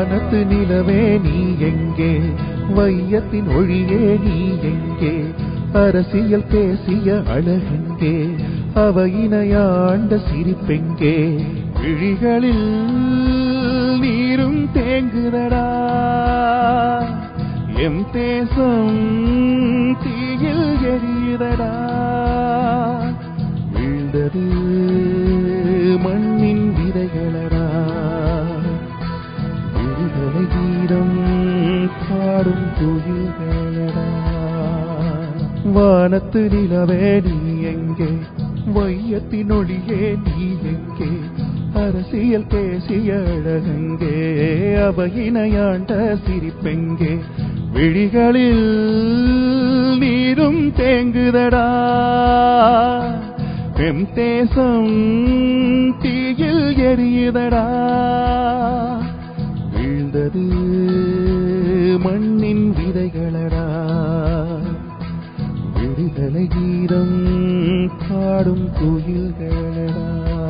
வானத்து நிலவே நீ எங்கே வையத்தின் ஒழியே நீ எங்கே அரசியல் பேசிய அழகெங்கே அவையினையாண்ட சிரிப்பெங்கே விழிகளில் நீரும் தேங்குதடா எம் தேசம் தீயில் எரியுதடா வீழ்ந்தது மண்ணின் விதைகளடா விடுதலை கீதம் பாடும் குயில்களடா வானத்து நிலவே நீ எங்கே வையத்தின் ஒளியே நீ எங்கே அரசியல் பேசிய அழகெங்கே அவையினையாண்ட சிரிப்பெங்கே விழிகளில் நீரும் தேங்குதடா எம் தேசம் தீயில் எரியுதடா வீழ்ந்தது மண்ணின் விதைகளடா விடுதலை கீதம் பாடும் குயில்களடா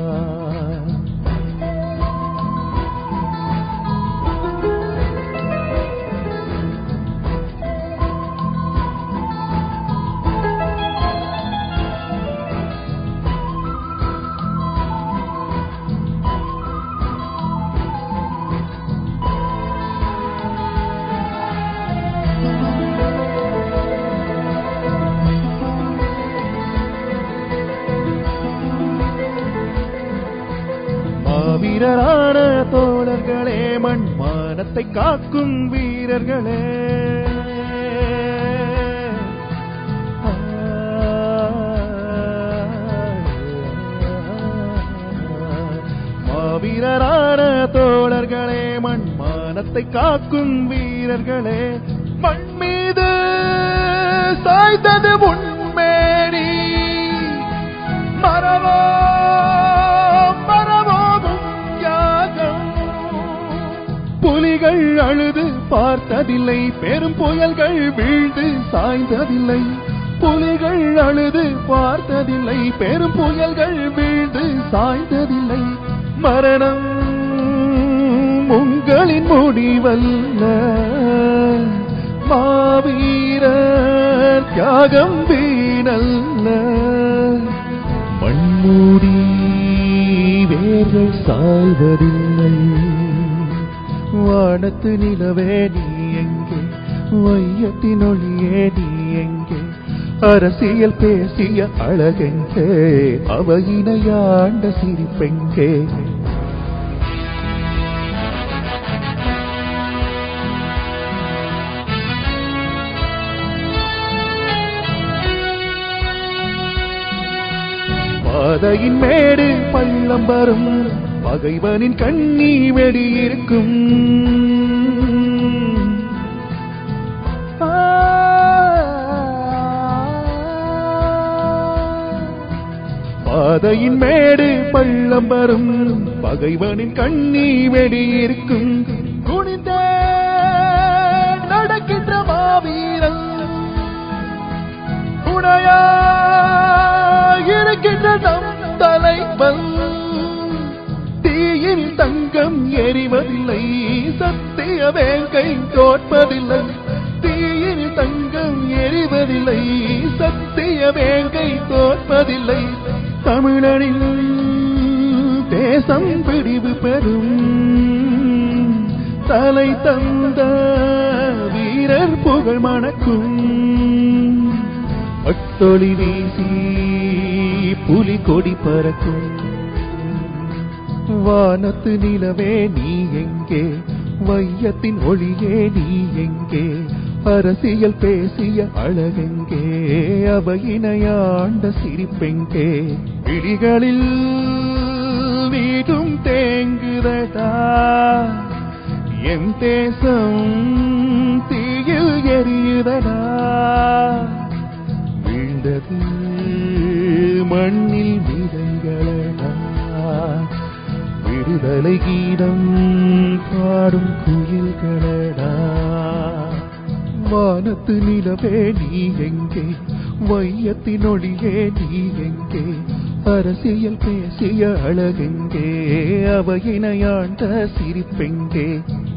மாவீரரான தோழர்களே மண் மானத்தை காக்கும் வீரர்களே மாவீரரான தோழர்களே மண் மானத்தை காக்கும் வீரர்களே மண் மீது சாய்ந்தது உண்மேனி மரவோ மரவோதும் யாகம் புலிகள் அழுது பார்த்ததில்லை பெரும் புயல்கள் வீழ்ந்து சாய்ந்ததில்லை புலிகள் அழுது பார்த்ததில்லை பெரும் புயல்கள் வீழ்ந்து சாய்ந்ததில்லை மரணம் உங்களின் முடிவல்ல மாவீரர் தியாகம் வீணல்ல மண்மூடி வேர்கள் சாய்வதில்லை வானத்து நிலவே நீ எங்கே வையத்தின் ஒளியே நீ எங்கே அரசியல் பேசிய அழகெங்கே அவையினையாண்ட சிரிப்பெங்கே பாதையின் மேடு பள்ளம் வரும் பகைவனின் கண்ணி வெடியிருக்கும் பாதையின் மேடு பள்ளம் வரும் பகைவனின் கண்ணி வெடியிருக்கும் குனிந்தே நடக்கின்ற மாவீரன் துணையா இருக்கின்ற நம் தலைவன் தீயில் தங்கம் எரிவதில்லை சத்திய வேங்கை தோற்பதில்லை தீயில் தங்கம் எரிவதில்லை சத்திய வேங்கை தோற்பதில்லை தமிழனின் தேசம் பிரிவு பெறும் தலை தந்த வீரர் புகழ் மணக்கும் அட்டொளி வீசி புலி கொடி பறக்கும் வானத்து நிலவே நீ எங்கே வையத்தின் ஒளியே நீ எங்கே அரசியல் பேசிய அழகெங்கே அவையினையாண்ட சிரிப்பெங்கே விழிகளில் நீடும் தேங்குதடா என் தேசம் தீயில் எரியுதடா வீழ்ந்தது மண்ணில் விதைகளடா விடுதலை கீதம் பாடும் குயில்களடா வானத்து நிலவே நீ எங்கே வையத்தின் ஒளியே நீ எங்கே அரசியல் பேசிய அழகெங்கே அவையினையாண்ட சிரிப்பெங்கே